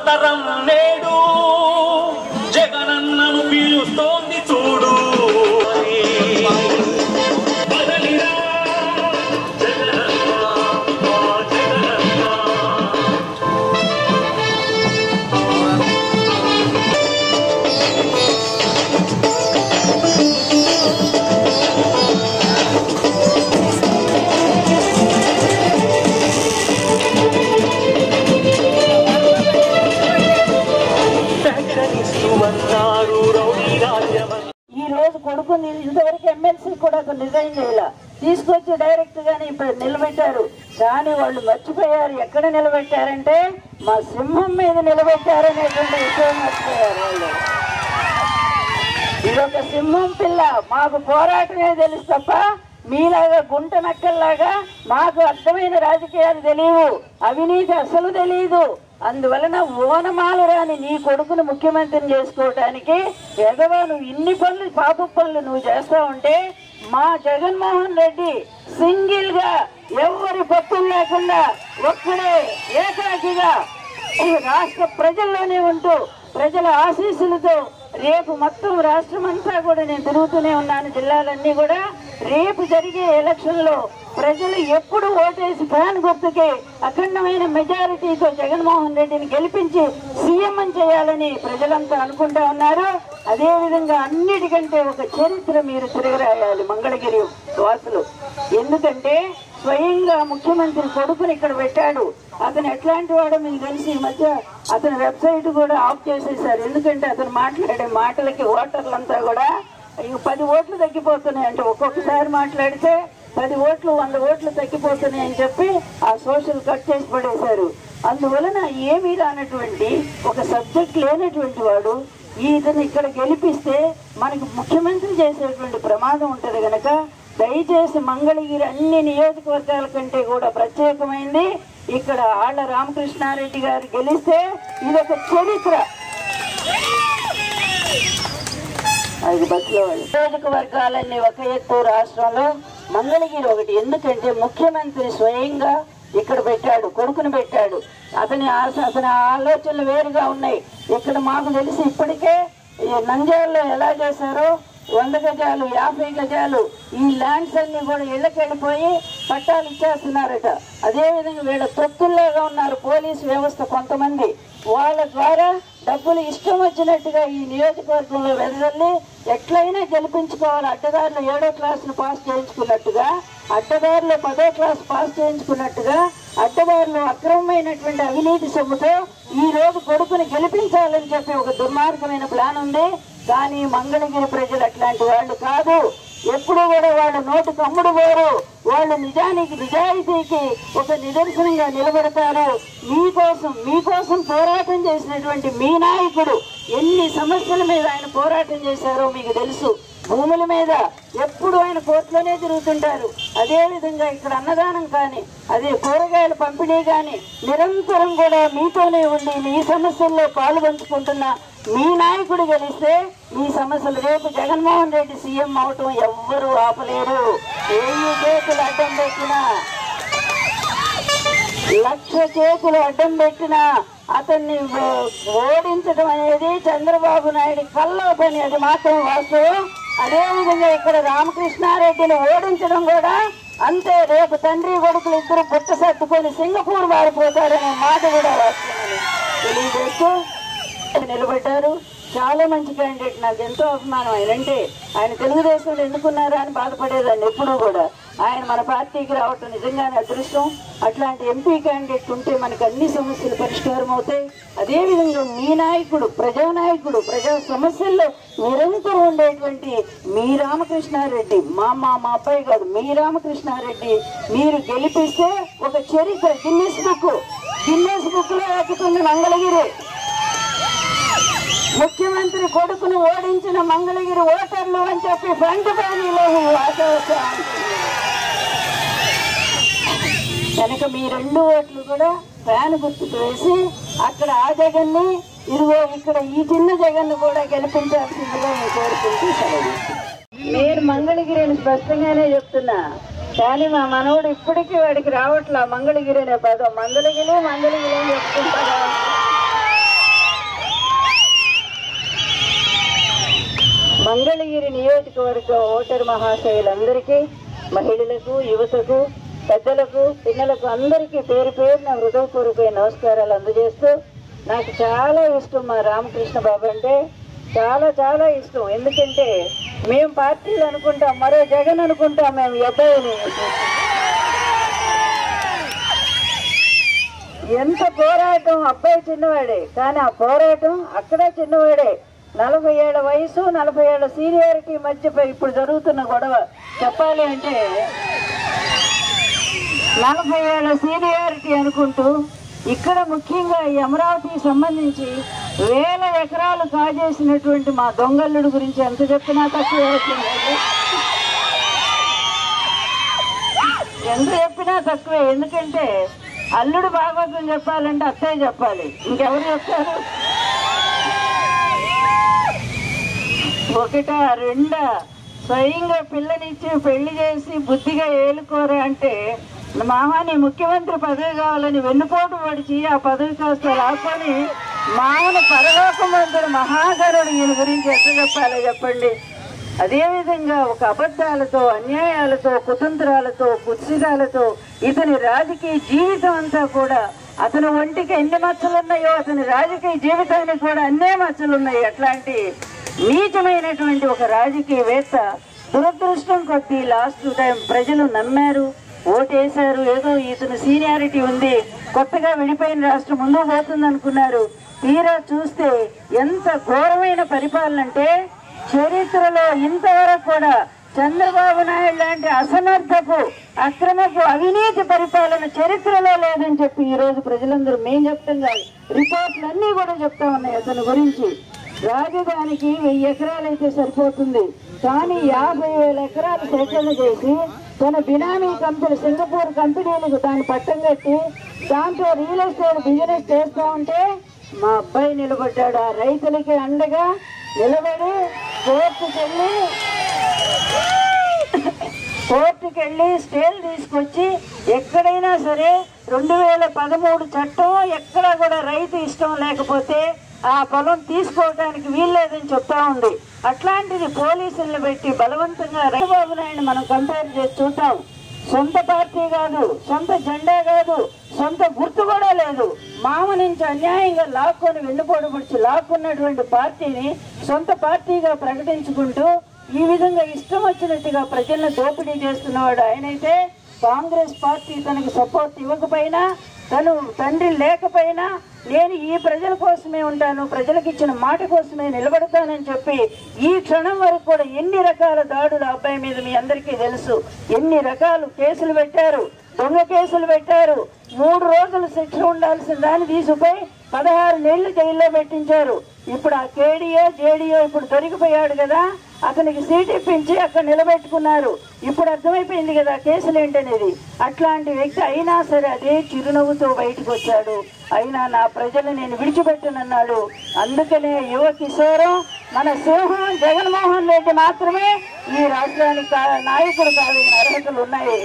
తరం నేడు జగనన్నను పిలుస్తోంది చూడు బదలిరా జగనన్న, మా జగనన్న. ప్రకటిస్తూ అన్నారు రౌడీ రాజ్యమని ఈ రోజు కొడుకుని ఇంతవరకు ఎమ్మెల్సీ కూడా ఒక రిజైన్ చేయాల తీసుకొచ్చి డైరెక్ట్ గానే ఇప్పుడు నిలబెట్టారు కానీ వాళ్ళు మర్చిపోయారు ఎక్కడ నిలబెట్టారంటే మా సింహం మీద నిలబెట్టారనేటువంటి విషయం మర్చిపోయారు వాళ్ళు ఇదొక సింహం పిల్ల మాకు పోరాటమే తెలుసు తప్ప మీలాగా గుంట నక్కల్లాగా మాకు అర్థమైన రాజకీయాలు తెలియవు అవినీతి అసలు తెలియదు అందువలన ఓనమాలు రాని నీ కొడుకును ముఖ్యమంత్రిని చేసుకోవటానికి ఎగవా నువ్వు ఇన్ని పనులు పాప పనులు నువ్వు చేస్తా ఉంటే మా జగన్మోహన్ రెడ్డి సింగిల్ గా ఎవరి పప్పులు లేకుండా ఒక్కడే ఏకాకిగా ఈ రాష్ట్ర ప్రజల్లోనే ఉంటూ ప్రజల ఆశీస్సులతో రేపు మొత్తం రాష్ట్రం అంతా కూడా నేను తిరుగుతూనే ఉన్నాను జిల్లాలన్నీ కూడా రేపు జరిగే ఎలక్షన్ లో ప్రజలు ఎప్పుడు ఓటేసి ఫ్యాన్ గుర్తుకి అఖండమైన మెజారిటీతో జగన్మోహన్ రెడ్డిని గెలిపించి సీఎం అని చేయాలని ప్రజలంతా అనుకుంటా ఉన్నారు అదే విధంగా అన్నిటికంటే ఒక చరిత్ర మీరు తిరగరాయాలి మంగళగిరి వాసులు ఎందుకంటే స్వయంగా ముఖ్యమంత్రి కొడుకుని ఇక్కడ పెట్టాడు అతను ఎట్లాంటి వాడో మీకు తెలిసి ఈ మధ్య అతని వెబ్సైట్ కూడా ఆఫ్ చేసేసారు ఎందుకంటే అతను మాట్లాడే మాటలకి ఓటర్లంతా కూడా ఇక పది ఓట్లు తగ్గిపోతున్నాయి అంటే ఒక్కొక్కసారి మాట్లాడితే పది ఓట్లు వంద ఓట్లు తగ్గిపోతున్నాయి అని చెప్పి ఆ సోషల్ కట్ చేసి పడేశారు అందువలన ఏమీ రానటువంటి ఒక సబ్జెక్ట్ లేనటువంటి వాడు ఇతను ఇక్కడ గెలిపిస్తే మనకు ముఖ్యమంత్రి చేసేటువంటి ప్రమాదం ఉంటది గనక దయచేసి మంగళగిరి అన్ని నియోజకవర్గాల కంటే కూడా ప్రత్యేకమైంది ఇక్కడ ఆళ్ల రామకృష్ణారెడ్డి గారు గెలిస్తే ఇదొక చరిత్ర అది బస్సులో వాళ్ళు నియోజకవర్గాలన్నీ ఒక ఎత్తు రాష్ట్రంలో మంగళగిరి ఒకటి ఎందుకంటే ముఖ్యమంత్రి స్వయంగా ఇక్కడ పెట్టాడు కొడుకుని పెట్టాడు అతని ఆశ అతని ఆలోచనలు వేరుగా ఉన్నాయి ఇక్కడ మాకు తెలిసి ఇప్పటికే ఈ నంద్యాలలో ఎలా చేశారో వంద గజాలు యాభై గజాలు ఈ ల్యాండ్స్ అన్ని కూడా ఇళ్ళకి వెళ్ళిపోయి పట్టాలు ఇచ్చేస్తున్నారట అదేవిధంగా వీళ్ళ తొత్తుల్లాగా ఉన్నారు పోలీసు వ్యవస్థ కొంతమంది వాళ్ళ ద్వారా డబ్బులు ఇష్టం వచ్చినట్టుగా ఈ నియోజకవర్గంలో వెదజల్లి ఎట్లయినా గెలిపించుకోవాలి అడ్డదారులు ఏడో క్లాసును పాస్ చేయించుకున్నట్టుగా అడ్డదారులు పదో క్లాస్ పాస్ చేయించుకున్నట్టుగా అడ్డదారులు అక్రమమైనటువంటి అవినీతి సొమ్ముతో ఈ రోజు కొడుకుని గెలిపించాలని చెప్పి ఒక దుర్మార్గమైన ప్లాన్ ఉంది కానీ మంగళగిరి ప్రజలు అట్లాంటి వాళ్ళు కాదు ఎప్పుడు కూడా వాళ్ళు నోటు కమ్ముడు పోరు వాళ్ళు నిజానికి నిజాయితీకి ఒక నిదర్శనంగా నిలబడతారు మీకోసం మీకోసం పోరాటం చేసినటువంటి మీ నాయకుడు ఎన్ని సమస్యల మీద ఆయన పోరాటం చేశారో మీకు తెలుసు భూముల మీద ఎప్పుడు ఆయన కోర్టులోనే తిరుగుతుంటారు అదే విధంగా ఇక్కడ అన్నదానం కానీ అదే కూరగాయల పంపిణీ కానీ నిరంతరం కూడా మీతోనే ఉండి మీ సమస్యల్లో పాలు పంచుకుంటున్న మీ నాయకుడు గెలిస్తే మీ సమస్యలు రేపు జగన్మోహన్ రెడ్డి సీఎం అవటం ఎవ్వరూ ఆపలేరు వెయ్యి చేతులు అడ్డం పెట్టినా లక్ష చేతులు అడ్డం పెట్టినా అతన్ని ఓ- ఓడించడం అనేది చంద్రబాబు నాయుడు కల్లో పని అది మాత్రం వాస్తవం అదే విధంగా ఇక్కడ రామకృష్ణారెడ్డిని ఓడించడం కూడా అంతే రేపు తండ్రి కొడుకులు ఇద్దరు బుట్ట సర్దుకొని సింగపూర్ మారిపోతారనే మాట కూడా వాస్తవమని తెలియజేస్తూ నిలబడ్డారు చాలా మంచి క్యాండిడేట్ నాకు ఎంతో అభిమానం ఆయన అంటే ఆయన తెలుగుదేశంలో ఎందుకున్నారా అని బాధపడేదాన్ని ఎప్పుడూ కూడా ఆయన మన పార్టీకి రావటం నిజంగానే అదృష్టం అట్లాంటి ఎంపీ క్యాండిడేట్ ఉంటే మనకు అన్ని సమస్యలు పరిష్కారం అవుతాయి అదేవిధంగా మీ నాయకుడు ప్రజానాయకుడు ప్రజా సమస్యల్లో నిరంతరం ఉండేటువంటి మీ రామకృష్ణారెడ్డి మా మా మా అబ్బాయి కాదు మీ రామకృష్ణారెడ్డి మీరు గెలిపిస్తే ఒక చరిత్ర గిన్నెస్ బుక్ గిన్నెస్ బుక్ లో ఎక్కుతుంది మంగళగిరి ముఖ్యమంత్రి కొడుకును ఓడించిన మంగళగిరి ఓటర్లు అని చెప్పి ఫ్రంట్ పేజీలో కనుక మీ రెండు ఓట్లు కూడా ఫ్యాన్ గుర్తుకు వేసి అక్కడ ఆ జగన్ని ఇదిగో ఇక్కడ ఈ చిన్న జగన్ను కూడా గెలిపించాల్సిందిగా నేను కోరుకుంటూ సెలవు నేను మంగళగిరి అని స్పష్టంగానే చెప్తున్నా కానీ మా మనవడు ఇప్పటికీ వాడికి రావట్లా మంగళగిరి అనే పదం మంగళగిరి మంగళగిరి అని చెప్తుంటారా మంగళగిరి నియోజకవర్గ ఓటరు మహాశయులందరికీ మహిళలకు యువతకు పెద్దలకు పిల్లలకు అందరికీ పేరు పేరున హృదయపూర్వక నమస్కారాలు అందజేస్తూ నాకు చాలా ఇష్టం మా రామకృష్ణ బాబు అంటే చాలా చాలా ఇష్టం ఎందుకంటే మేము పార్టీలు అనుకుంటాం మరో జగన్ అనుకుంటాం మేము ఈ అబ్బాయిని ఎంత పోరాటం అబ్బాయి చిన్నవాడే కానీ ఆ పోరాటం అక్కడే చిన్నవాడే నలభై ఏళ్ళ వయసు నలభై ఏళ్ళ సీనియారిటీ మధ్య ఇప్పుడు జరుగుతున్న గొడవ చెప్పాలి అంటే నలభై ఏళ్ళ సీనియారిటీ అనుకుంటూ ఇక్కడ ముఖ్యంగా ఈ అమరావతికి సంబంధించి వేల ఎకరాలు కాజేసినటువంటి మా దొంగల్లుడు గురించి ఎంత చెప్పినా తక్కువ ఎంత చెప్పినా తక్కువే ఎందుకంటే అల్లుడు భాగవతం చెప్పాలంటే అత్తయ్య చెప్పాలి ఇంకెవరు చెప్తారు ఒకట రెండా స్వయంగా పిల్లనిచ్చి పెళ్లి చేసి బుద్ధిగా ఏలుకోరా అంటే మామని ముఖ్యమంత్రి పదవి కావాలని వెన్నుపోటు పడిచి ఆ పదవి కాస్త రాకొని మామను పరలోకమంతుడు మహాగరుడు ఈయన గురించి ఎంత చెప్పాలో చెప్పండి అదేవిధంగా ఒక అబద్ధాలతో అన్యాయాలతో కుతంత్రాలతో కుత్సితాలతో ఇతని రాజకీయ జీవితం అంతా కూడా అతని ఒంటికి ఎన్ని మచ్చలు ఉన్నాయో అతని రాజకీయ జీవితానికి కూడా అన్నే మచ్చలు ఉన్నాయి అట్లాంటి నీచమైనటువంటి ఒక రాజకీయవేత్త దురదృష్టం కొద్దీ లాస్ట్ టైం ప్రజలు నమ్మారు ఓటేశారు ఏదో ఇతను సీనియారిటీ ఉంది కొత్తగా విడిపోయిన రాష్ట్రం ముందుకు పోతుంది అనుకున్నారు తీరా చూస్తే ఎంత ఘోరమైన పరిపాలన అంటే చరిత్రలో ఇంతవరకు కూడా చంద్రబాబు నాయుడు లాంటి అసమర్థపు అక్రమపు అవినీతి పరిపాలన చరిత్రలో లేదని చెప్పి ఈ రోజు ప్రజలందరూ మేం చెప్తాం కాదు రిపోర్ట్లు అన్నీ కూడా చెప్తా ఉన్నాయి అతని గురించి రాజధానికి వెయ్యి ఎకరాలు అయితే సరిపోతుంది కానీ యాభై వేల ఎకరాలు సేకరణ చేసి తన బినామీ కంపెనీ సింగపూర్ కంపెనీలకు దాన్ని పట్టం కట్టి దాంట్లో రియల్ ఎస్టేట్ బిజినెస్ చేస్తా ఉంటే మా అబ్బాయి నిలబడ్డాడు ఆ రైతులకి అండగా నిలబడి కోర్టుకి వెళ్ళి కోర్టుకి వెళ్ళి స్టేలు తీసుకొచ్చి ఎక్కడైనా సరే రెండు వేల పదమూడు చట్టం ఎక్కడా కూడా రైతు ఇష్టం లేకపోతే ఆ పొలం తీసుకోవడానికి వీల్లేదని చెప్తా ఉంది అట్లాంటిది పోలీసుల్ని పెట్టి బలవంతంగా రైబాబు నాయుడు మనం కంపేర్ చేసి చూద్దాం సొంత పార్టీ కాదు సొంత జెండా కాదు సొంత గుర్తు కూడా లేదు మామ నుంచి అన్యాయంగా లాక్కొని వెన్నుపోటు పొడిచి లాక్కున్నటువంటి పార్టీని సొంత పార్టీగా ప్రకటించుకుంటూ ఈ విధంగా ఇష్టం వచ్చినట్టుగా ప్రజలను దోపిడీ చేస్తున్నవాడు ఆయనైతే కాంగ్రెస్ పార్టీ తనకు సపోర్ట్ ఇవ్వకపోయినా తను తండ్రి లేకపోయినా నేను ఈ ప్రజల కోసమే ఉంటాను ప్రజలకు ఇచ్చిన మాట కోసమే నిలబడతానని చెప్పి ఈ క్షణం వరకు కూడా ఎన్ని రకాల దాడులు ఆ అబ్బాయి మీద మీ అందరికీ తెలుసు ఎన్ని రకాలు కేసులు పెట్టారు దొంగ కేసులు పెట్టారు మూడు రోజులు శిక్ష ఉండాల్సిన దాన్ని తీసుకుపోయి పదహారు నెలలు జైల్లో పెట్టించారు ఇప్పుడు ఆ కేడియో జేడియో ఇప్పుడు దొరికిపోయాడు కదా అతనికి సీట్ ఇప్పించి అక్కడ నిలబెట్టుకున్నారు ఇప్పుడు అర్థమైపోయింది కదా కేసులు ఏంటనేది అట్లాంటి వ్యక్తి అయినా సరే అదే చిరునవ్వుతో బయటకు వచ్చాడు అయినా నా ప్రజలు నేను విడిచిపెట్టనన్నాడు అందుకనే యువ కిశోరం మన సింహం జగన్మోహన్ రెడ్డి మాత్రమే ఈ రాష్ట్రానికి కా- నాయకుడు కావాలని అర్హతలు ఉన్నాయి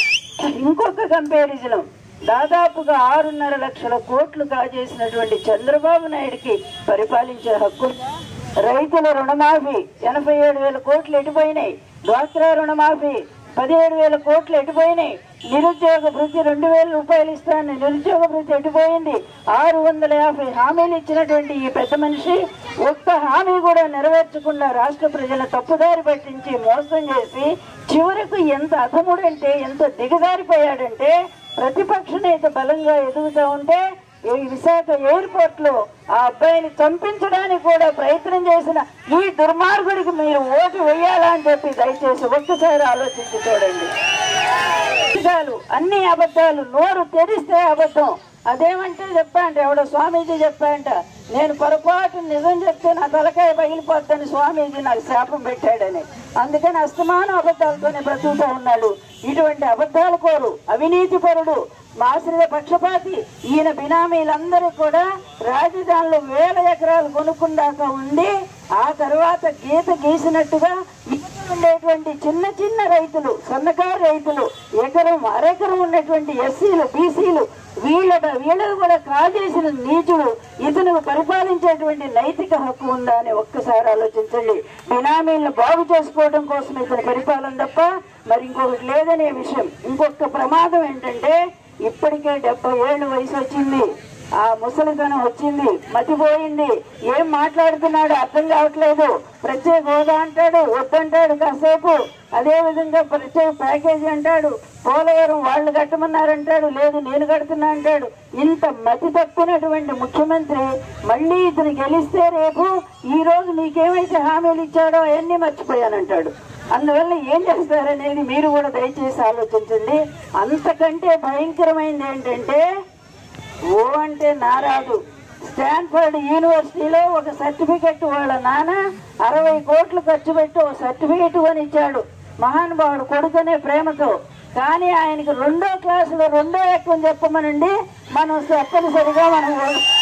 ఇంకొక కంపారిజన్ దాదాపుగా ఆరున్నర లక్షల కోట్లు కాజేసినటువంటి చంద్రబాబు నాయుడికి పరిపాలించే హక్కు ఉందా? రైతుల రుణమాఫీ ఎనభై ఏడు వేల కోట్లు ఎటుపోయినాయి డ్వాక్రా రుణమాఫీ పదిహేడు వేల కోట్లు ఎటుపోయినాయి నిరుద్యోగ భృతి రెండు వేల రూపాయలు ఇస్తాను నిరుద్యోగ భృతి ఎటుపోయింది ఆరు వందల యాభై హామీలు ఇచ్చినటువంటి ఈ పెద్ద మనిషి ఒక్క హామీ కూడా నెరవేర్చకుండా రాష్ట్ర ప్రజల తప్పుదారి పట్టించి మోసం చేసి చివరకు ఎంత అధముడంటే ఎంత దిగజారిపోయాడంటే ప్రతిపక్ష నేత బలంగా ఎదుగుతూ ఉంటే ఈ విశాఖ ఎయిర్పోర్ట్ లో ఆ అబ్బాయిని చంపించడానికి కూడా ప్రయత్నం చేసిన ఈ దుర్మార్గుడికి మీరు ఓటు వేయాలా అని చెప్పి దయచేసి ఒక్కసారి ఆలోచించి చూడండి అబద్ధాలు అన్ని అబద్ధాలు నోరు తెరిస్తే అబద్ధం అదేమంటే చెప్పండి ఎవడో స్వామీజీ చెప్పాయంట నేను పొరపాటు నిజం చెప్తే నా తలకాయ పగిలిపోద్దని స్వామీజీ నాకు శాపం పెట్టాడని అందుకని అస్తమానం అబద్ధాలతోనే బ్రతుకుతూ ఉన్నాడు ఇటువంటి అబద్ధాల కోరు అవినీతి పరుడు మాశ్రిత పక్షపాతి ఈయన బినామీలందరూ కూడా రాజధానిలో వేల ఎకరాలు కొనుక్కుందాక ఉండి ఆ తర్వాత గీత గీసినట్టుగా ఇక్కడ ఉండేటువంటి చిన్న చిన్న రైతులు సన్నకారు రైతులు ఎకరం అరెకరం ఉన్నటువంటి ఎస్సీలు బీసీలు వీళ్ళ వీళ్ళకు కూడా కాజేసిన నీచుడు ఇతను పరిపాలించేటువంటి నైతిక హక్కు ఉందా అని ఒక్కసారి ఆలోచించండి బినామీలను బాగు చేసుకోవడం కోసం ఇతని పరిపాలన తప్ప మరి ఇంకొకటి లేదనే విషయం ఇంకొక ప్రమాదం ఏంటంటే ఇప్పటికే డెబ్బై ఏళ్ళు వయసు వచ్చింది ఆ ముసలితనం వచ్చింది మతిపోయింది ఏం మాట్లాడుతున్నాడు అర్థం కావట్లేదు ప్రత్యేక హోదా అంటాడు వద్దంటాడు కాసేపు అదే విధంగా ప్రత్యేక ప్యాకేజీ అంటాడు పోలవరం వాళ్ళు కట్టమన్నారంటాడు లేదు నేను కడుతున్నా అంటాడు ఇంత మతి తప్పినటువంటి ముఖ్యమంత్రి మళ్ళీ ఇతను గెలిస్తే రేపు ఈ రోజు మీకేమైతే హామీలు ఇచ్చాడో అవన్నీ మర్చిపోయానంటాడు అందువల్ల ఏం చేస్తారనేది మీరు కూడా దయచేసి ఆలోచించండి అంతకంటే భయంకరమైనది ఏంటంటే ఓ అంటే నారాదు స్టాన్ఫర్డ్ యూనివర్సిటీలో ఒక సర్టిఫికెట్ వాళ్ళ నాన్న అరవై కోట్లు ఖర్చు పెట్టి ఒక సర్టిఫికెట్ కొని ఇచ్చాడు మహానుభావుడు కొడుకునే ప్రేమతో కానీ ఆయనకి రెండో క్లాసులో రెండో ఎక్కువ చెప్పమనండి మనం తప్పనిసరిగా మనం